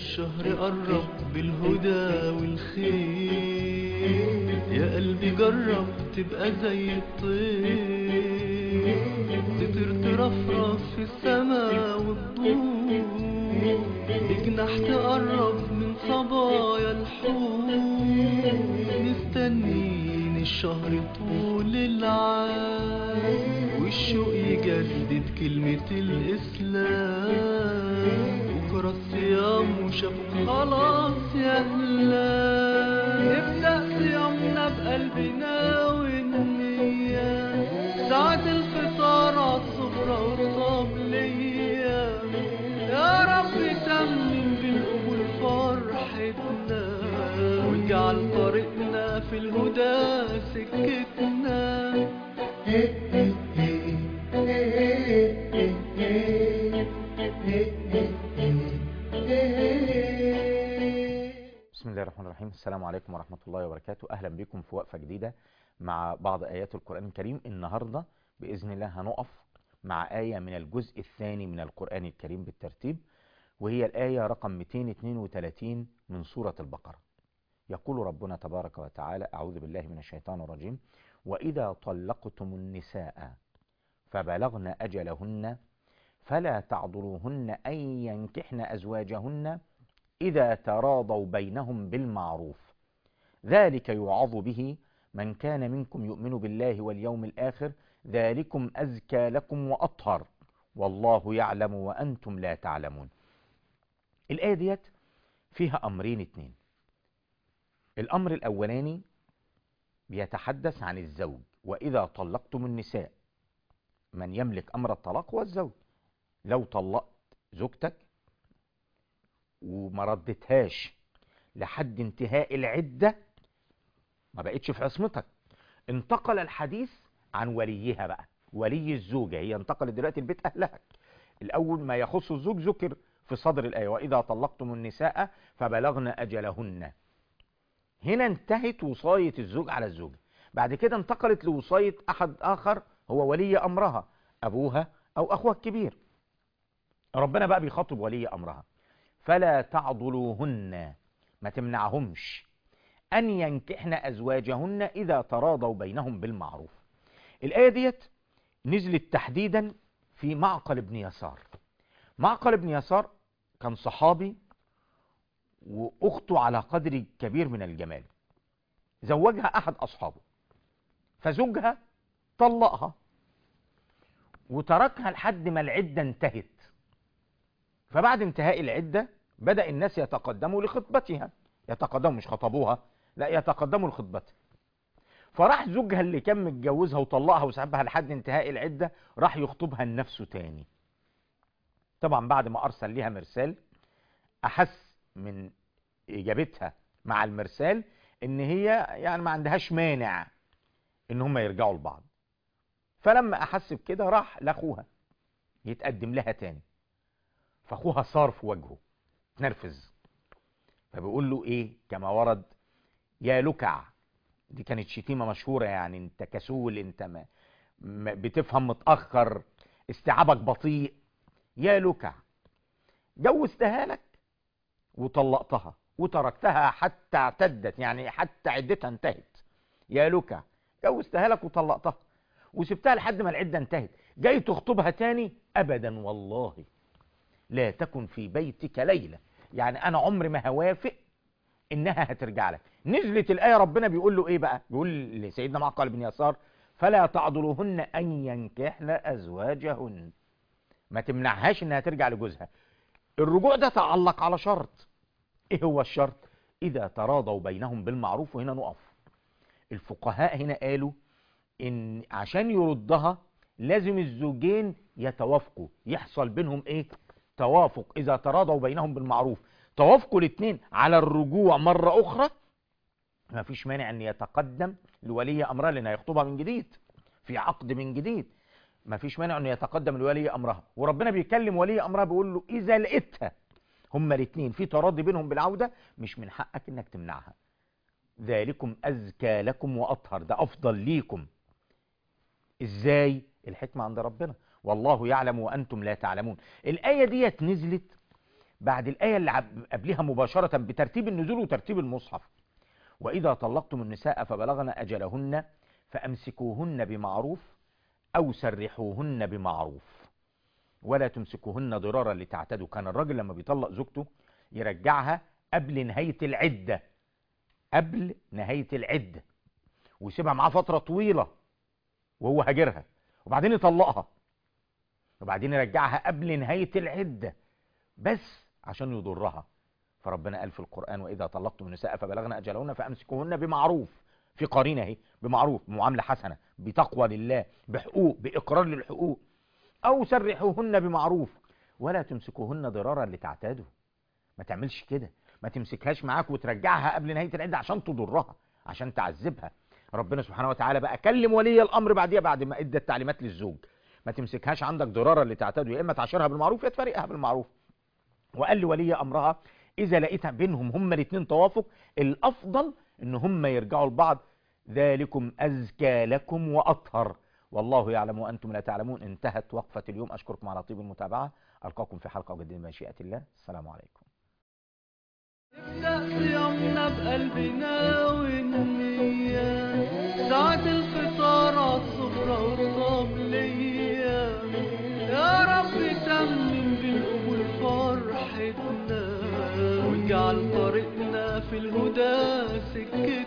الشهر قرب بالهدى والخير يا قلبي جرب تبقى زي الطير تطير ترفرف في السما والطور بجناح تقرب من صبايا الحور مستنين الشهر طول العام والشوق يجدد كلمة الإسلام بكرة الصيام وشافوا خلاص يا هلا نبدأ صيامنا بقلبنا والنية ساعة الفطار عالصفرة والطبلية يا رب تمم بالقبول فرحتنا واجعل طريقنا في الهدى سكتنا بسم الله الرحمن الرحيم السلام عليكم ورحمة الله وبركاته أهلا بكم في وقفة جديدة مع بعض آيات القرآن الكريم النهاردة بإذن الله هنقف مع آية من الجزء الثاني من القرآن الكريم بالترتيب وهي الآية رقم 232 من سورة البقرة يقول ربنا تبارك وتعالى أعوذ بالله من الشيطان الرجيم وإذا طلقتم النساء فبلغن أجلهن فلا تعضلوهن أن ينكحن أزواجهن إذا تراضوا بينهم بالمعروف ذلك يوعظ به من كان منكم يؤمن بالله واليوم الآخر ذلكم أزكى لكم وأطهر والله يعلم وأنتم لا تعلمون الآية ديت فيها أمرين اتنين الأمر الأولاني بيتحدث عن الزوج وإذا طلقتم النساء من يملك أمر الطلاق هو الزوج لو طلقت زوجتك وما ردتهاش لحد انتهاء العدة ما بقتش في عصمتك انتقل الحديث عن وليها بقى ولي الزوجة هي انتقلت دلوقتي البيت أهلها الأول ما يخص الزوج ذكر في صدر الآية وإذا طلقتم النساء فبلغن أجلهن هنا انتهت وصاية الزوج على الزوجة بعد كده انتقلت لوصاية أحد آخر هو ولي أمرها أبوها أو أخوها الكبير ربنا بقى بيخاطب ولي أمرها فلا تعضلوهن ما تمنعهمش أن ينكحن أزواجهن إذا تراضوا بينهم بالمعروف الآية ديت نزلت تحديدا في معقل بن يسار معقل بن يسار كان صحابي وأخته على قدر كبير من الجمال زوجها أحد أصحابه فزوجها طلقها وتركها لحد ما العدة انتهت فبعد انتهاء العدة بدأ الناس يتقدموا لخطبتها يتقدموا مش خطبوها لا يتقدموا لخطبتها فراح زوجها اللي كان متجوزها وطلقها وسحبها لحد انتهاء العدة راح يخطبها لنفسه تاني طبعا بعد ما أرسل لها مرسال أحس من إجابتها مع المرسال إن هي يعني ما عندهاش مانع إن هم يرجعوا لبعض فلما أحس بكده راح لأخوها يتقدم لها تاني فاخوها صار في وجهه تنرفز فبيقول له ايه كما ورد يا لكع دي كانت شتيمه مشهوره يعني انت كسول انت ما ما بتفهم متاخر استيعابك بطيء يا لكع جوزتها لك وطلقتها وتركتها حتى اعتدت يعني حتى عدتها انتهت يا لكع جوزتها لك وطلقتها وسبتها لحد ما العده انتهت جاي تخطبها تاني ابدا والله لا تكن في بيتك ليلة يعني أنا عمري ما هوافق إنها هترجع لك نزلت الآية ربنا بيقول له إيه بقى بيقول لسيدنا معقل بن يسار فلا تعضلوهن أن ينكحن أزواجهن ما تمنعهاش إنها ترجع لجوزها الرجوع ده تعلق على شرط إيه هو الشرط إذا تراضوا بينهم بالمعروف وهنا نقف الفقهاء هنا قالوا إن عشان يردها لازم الزوجين يتوافقوا يحصل بينهم إيه توافق إذا تراضوا بينهم بالمعروف توافقوا الاثنين على الرجوع مرة أخرى ما فيش مانع أن يتقدم لولي أمرها لأنها يخطبها من جديد في عقد من جديد ما فيش مانع أن يتقدم لولي أمرها وربنا بيكلم ولي أمرها بيقول له إذا لقيتها هما الاثنين في تراضي بينهم بالعودة مش من حقك أنك تمنعها ذلكم أزكى لكم وأطهر ده أفضل ليكم إزاي الحكمة عند ربنا والله يعلم وأنتم لا تعلمون الآية ديت نزلت بعد الآية اللي عب- قبلها مباشرة بترتيب النزول وترتيب المصحف وإذا طلقتم النساء فبلغن أجلهن فأمسكوهن بمعروف أو سرحوهن بمعروف ولا تمسكوهن ضرارا لتعتدوا كان الراجل لما بيطلق زوجته يرجعها قبل نهاية العدة قبل نهاية العدة ويسيبها معاه فترة طويلة وهو هاجرها وبعدين يطلقها وبعدين يرجعها قبل نهاية العدة بس عشان يضرها فربنا قال في القرآن وإذا طلقتم النساء فبلغن أجلهن فأمسكوهن بمعروف في قرينة اهي بمعروف بمعاملة حسنة بتقوى لله بحقوق بإقرار للحقوق أو سرحوهن بمعروف ولا تمسكوهن ضرارا لتعتادوا ما تعملش كده ما تمسكهاش معاك وترجعها قبل نهاية العدة عشان تضرها عشان تعذبها ربنا سبحانه وتعالى بقى كلم ولي الأمر بعديها بعد ما ادى التعليمات للزوج ما تمسكهاش عندك ضرارا لتعتادوا يا إما تعشرها بالمعروف يا تفارقها بالمعروف وقال لولي امرها اذا لقيت بينهم هما الاثنين توافق الافضل ان هما يرجعوا لبعض ذلكم ازكى لكم واطهر والله يعلم وانتم لا تعلمون انتهت وقفه اليوم اشكركم على طيب المتابعه القاكم في حلقه جديده بمشيئه الله السلام عليكم نبدأ صيامنا بقلبنا والنية ساعة الفطار عالسفرة والطبلية يا رب تمم بالقبول فرحتنا واجعل طريقنا في الهدى سكتنا